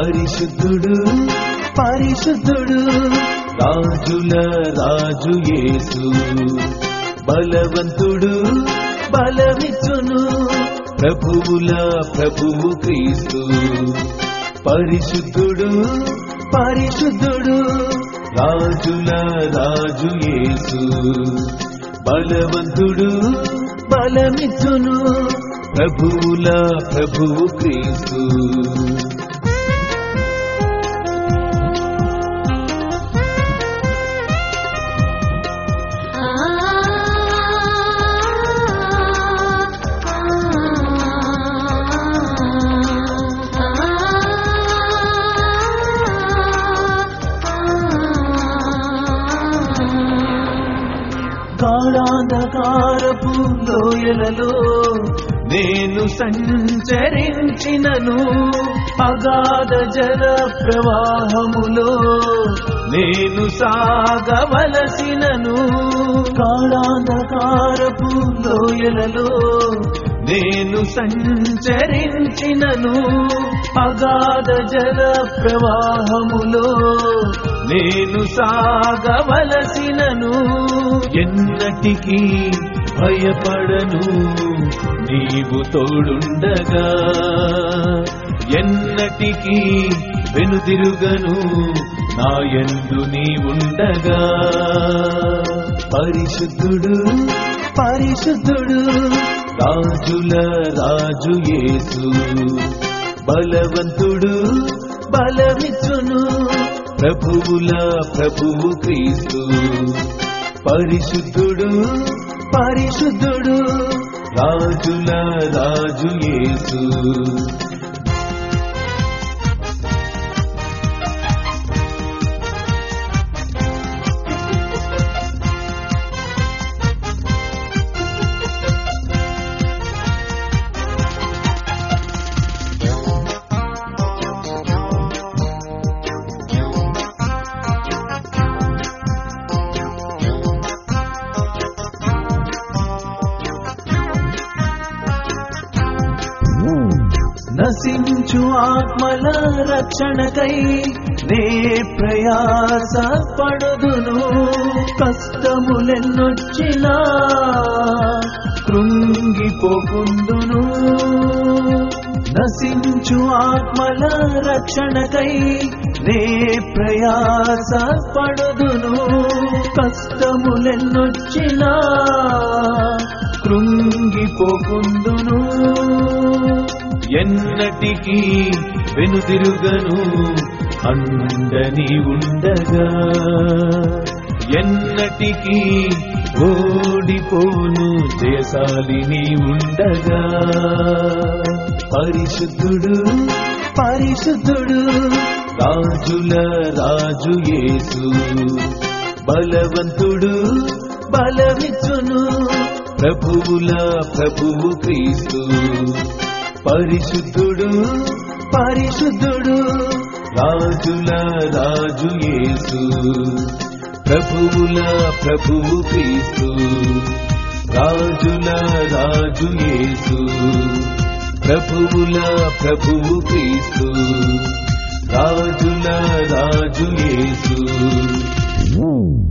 పరిశుద్ధుడు పరిశుద్ధుడు రాజుల రాజు యేసు బలవంతుడు బలమిచ్చును ప్రభువుల ప్రభువు క్రీస్తు పరిశుద్ధుడు పరిశుద్ధుడు రాజుల రాజు యేసు బలవంతుడు బలమిచ్చును ప్రభువుల ప్రభువు క్రీస్తు గాఢాంధకారపు లోయలలో నేను సంచరించినను అగాధ జల ప్రవాహములో నేను సాగవలసినను గాఢాంధకారపు లోయలలో నేను సంచరించినను అగాధ జల ప్రవాహములో నేను సాగవలసినను ఎన్నటికీ భయపడను నీవు తోడుండగా ఎన్నటికీ వెనుదిరుగను నా ఎందు నీవుండగా పరిశుద్ధుడు పరిశుద్ధుడు రాజుల రాజు యేసు బలవంతుడు బలమిచ్చును ప్రభువుల ప్రభువు క్రీస్తు పరిశుద్ధుడు పరిశుద్ధుడు రాజుల రాజు యేసు నశించు ఆత్మల రక్షణకై నే ప్రయాస పడుదును కష్టములెన్నొచ్చినా కృంగిపోకుందును నశించు ఆత్మల రక్షణకై నే ప్రయాస పడుదును కష్టములెన్నొచ్చినా కృంగిపోకుందును ఎన్నటికీ వెనుదిరుగను అండని ఉండగా ఎన్నటికీ ఓడిపోను దేశాలిని ఉండగా పరిశుద్ధుడు పరిశుద్ధుడు రాజుల రాజు యేసు బలవంతుడు బలమిచ్చును ప్రభువుల ప్రభువు క్రీస్తు పరిశుద్ధుడు పరిశుద్ధుడు రాజుల రాజు యేసు ప్రభువుల ప్రభువు క్రీస్తు రాజుల రాజు యేసు ప్రభువుల ప్రభువు క్రీస్తు రాజుల రాజు యేసు